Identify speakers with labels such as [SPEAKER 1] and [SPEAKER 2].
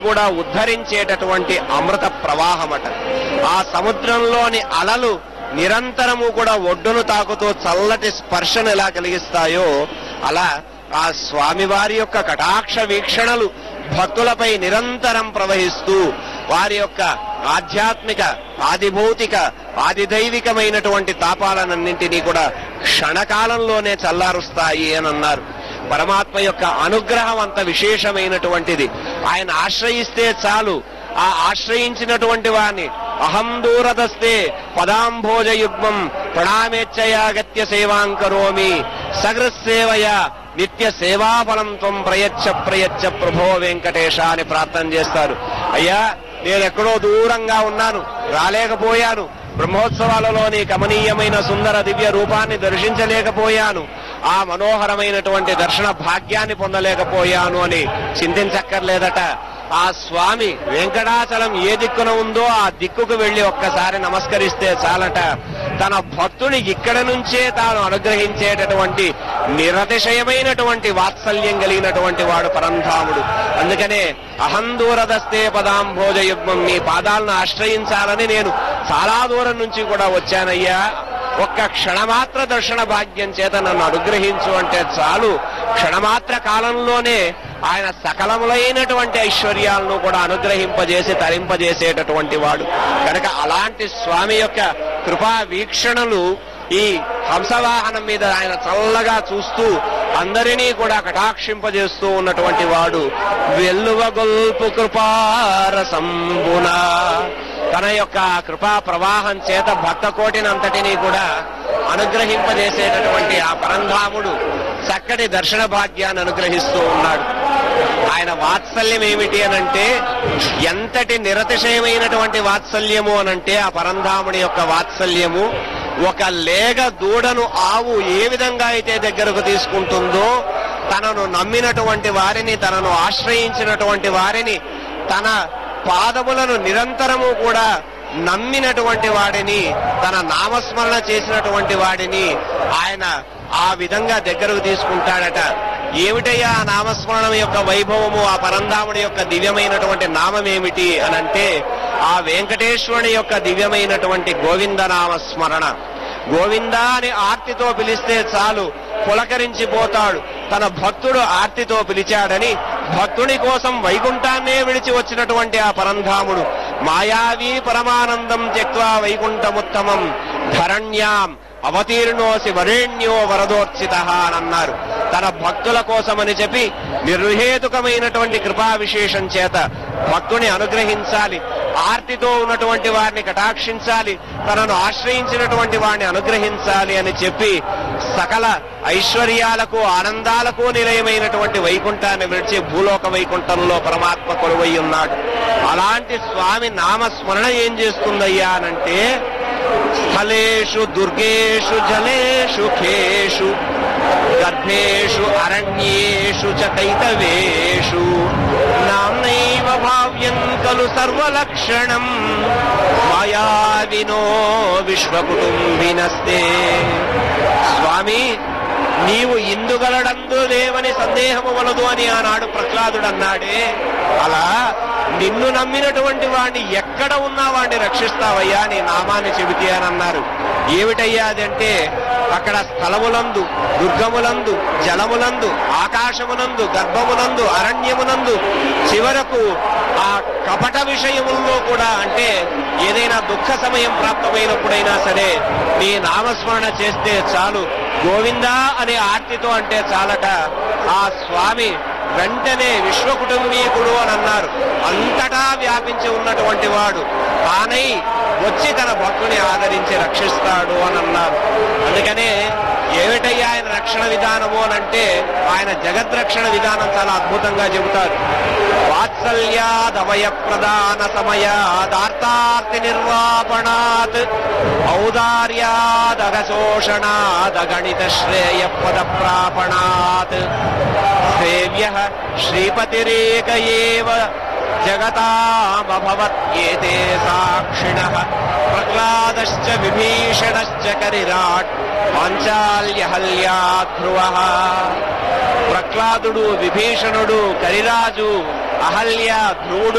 [SPEAKER 1] కూడా ఉద్ధరించేటటువంటి అమృత ప్రవాహమట ఆ సముద్రంలోని అలలు నిరంతరము కూడా ఒడ్డును తాకుతూ చల్లటి స్పర్శను ఎలా కలిగిస్తాయో అలా ఆ స్వామివారి యొక్క కటాక్ష వీక్షణలు భక్తులపై నిరంతరం ప్రవహిస్తూ వారి యొక్క ఆధ్యాత్మిక ఆదిభౌతిక ఆదిదైవికమైనటువంటి తాపాలనన్నింటినీ కూడా క్షణకాలంలోనే చల్లారుస్తాయి అని అన్నారు పరమాత్మ యొక్క అనుగ్రహం అంత విశేషమైనటువంటిది ఆయన ఆశ్రయిస్తే చాలు ఆ ఆశ్రయించినటువంటి వారిని అహం దూరదస్తే పదాంభోజయుగ్మం ప్రణామేచ్చయాగత్య సేవాంకరోమి సగృసేవయ నిత్య సేవాఫలం త్వం ప్రయచ్చ ప్రయచ్చ ప్రభో వెంకటేశ అని ప్రార్థన చేస్తారు అయ్యా నేను ఎక్కడో దూరంగా ఉన్నాను రాలేకపోయాను బ్రహ్మోత్సవాలలోని కమనీయమైన సుందర దివ్య రూపాన్ని దర్శించలేకపోయాను ఆ మనోహరమైనటువంటి దర్శన భాగ్యాన్ని పొందలేకపోయాను అని చింతించక్కర్లేదట ఆ స్వామి వెంకటాచలం ఏ దిక్కున ఉందో ఆ దిక్కుకు వెళ్లి ఒక్కసారి నమస్కరిస్తే చాలట తన భక్తుని ఇక్కడ నుంచే తాను అనుగ్రహించేటటువంటి నిరతిశయమైనటువంటి వాత్సల్యం కలిగినటువంటి వాడు పరంధాముడు అందుకనే అహం దూరదస్తే పదాం భోజయుగ్మం నీ పాదాలను ఆశ్రయించాలని నేను చాలా దూరం నుంచి కూడా వచ్చానయ్యా ఒక్క క్షణమాత్ర దర్శన భాగ్యం చేత నన్ను అనుగ్రహించు అంటే చాలు క్షణమాత్ర కాలంలోనే ఆయన సకలములైనటువంటి ఐశ్వర్యాలను కూడా అనుగ్రహింపజేసి తరింపజేసేటటువంటి వాడు కనుక అలాంటి స్వామి యొక్క కృపా వీక్షణలు ఈ హంసవాహనం మీద ఆయన చల్లగా చూస్తూ అందరినీ కూడా కటాక్షింపజేస్తూ ఉన్నటువంటి వాడు వెల్లువగొల్పు కృపారసంబున తన యొక్క కృపా ప్రవాహం చేత భక్త కోటినంతటినీ కూడా అనుగ్రహింపజేసేటటువంటి ఆ పరంధాముడు చక్కటి దర్శన భాగ్యాన్ని అనుగ్రహిస్తూ ఉన్నాడు ఆయన వాత్సల్యం ఏమిటి అనంటే ఎంతటి నిరతిశయమైనటువంటి వాత్సల్యము అనంటే ఆ పరంధాముడి యొక్క వాత్సల్యము ఒక లేగ దూడను ఆవు ఏ విధంగా అయితే దగ్గరకు తీసుకుంటుందో తనను నమ్మినటువంటి వారిని తనను ఆశ్రయించినటువంటి వారిని తన పాదములను నిరంతరము కూడా నమ్మినటువంటి వాడిని తన నామస్మరణ చేసినటువంటి వాడిని ఆయన ఆ విధంగా దగ్గరకు తీసుకుంటాడట ఏమిటయ్యా ఆ నామస్మరణం యొక్క వైభవము ఆ పరంధాముడి యొక్క దివ్యమైనటువంటి నామం ఏమిటి అనంటే ఆ వెంకటేశ్వరుని యొక్క దివ్యమైనటువంటి గోవింద నామస్మరణ గోవిందా అని ఆర్తితో పిలిస్తే చాలు పులకరించిపోతాడు తన భక్తుడు ఆర్తితో పిలిచాడని భక్తుని కోసం వైకుంఠాన్నే విడిచి వచ్చినటువంటి ఆ పరంధాముడు మాయావీ పరమానందం త్యక్వా వైకుంఠముత్తమం ధరణ్యాం అవతీర్ణోసి వరేణ్యో వరదోర్చిత అని అన్నారు తన భక్తుల కోసమని చెప్పి నిర్హేతుకమైనటువంటి కృపా విశేషం చేత భక్తుని అనుగ్రహించాలి ఆర్తితో ఉన్నటువంటి వారిని కటాక్షించాలి తనను ఆశ్రయించినటువంటి వారిని అనుగ్రహించాలి అని చెప్పి సకల ఐశ్వర్యాలకు ఆనందాలకు నిలయమైనటువంటి వైకుంఠాన్ని విడిచి భూలోక వైకుంఠంలో పరమాత్మ కొలువై ఉన్నాడు అలాంటి స్వామి నామస్మరణ ఏం చేస్తుందయ్యా అనంటే స్థలేషు దుర్గేషు జలేషు ఖేషు గర్భేషు అరణ్యేషు చ కైతవేషు నామ్నైవ భావ్యం ఖలు సర్వలక్షణం మాయావినో విశ్వకుటుంబినస్తే స్వామి నీవు ఇందుగలడందు లేవని సందేహము వలదు అని ఆనాడు ప్రహ్లాదుడు అన్నాడే అలా నిన్ను నమ్మినటువంటి వాడిని ఎక్కడ ఉన్నా వాడిని రక్షిస్తావయ్యా నీ నామాన్ని చెబితే అని అన్నారు ఏమిటయ్యా అదంటే అక్కడ స్థలములందు దుర్గములందు జలములందు ఆకాశమునందు గర్భమునందు అరణ్యమునందు చివరకు ఆ కపట విషయముల్లో కూడా అంటే ఏదైనా దుఃఖ సమయం ప్రాప్తమైనప్పుడైనా సరే నీ నామస్మరణ చేస్తే చాలు గోవిందా అనే ఆర్తితో అంటే చాలట ఆ స్వామి వెంటనే విశ్వకుటుంబీకుడు అని అన్నారు అంతటా వ్యాపించి ఉన్నటువంటి వాడు తానై వచ్చి తన భక్తుని ఆదరించి రక్షిస్తాడు అని అన్నారు అందుకనే ఏమిటయ్యా ఆయన రక్షణ విధానము అని అంటే ఆయన జగద్రక్షణ విధానం చాలా అద్భుతంగా చెబుతారు వాత్సల్యాదవయ ప్రదాన సమయాదార్తార్తి నిర్వాపణాత్ ఔదార్యాదగశోషణాదగణిత శ్రేయ పద ప్రాపణాత్ సేవ్య శ్రీపతిరేక ఏవ జగతామభవత్యేతే సాక్షిణః ప్రహ్లాదశ్చ విభీషణశ్చ కరిరాట్ పాంచాల్యహల్యా ధ్రువ ప్రహ్లాదుడు విభీషణుడు కరిరాజు అహల్య ధ్రువుడు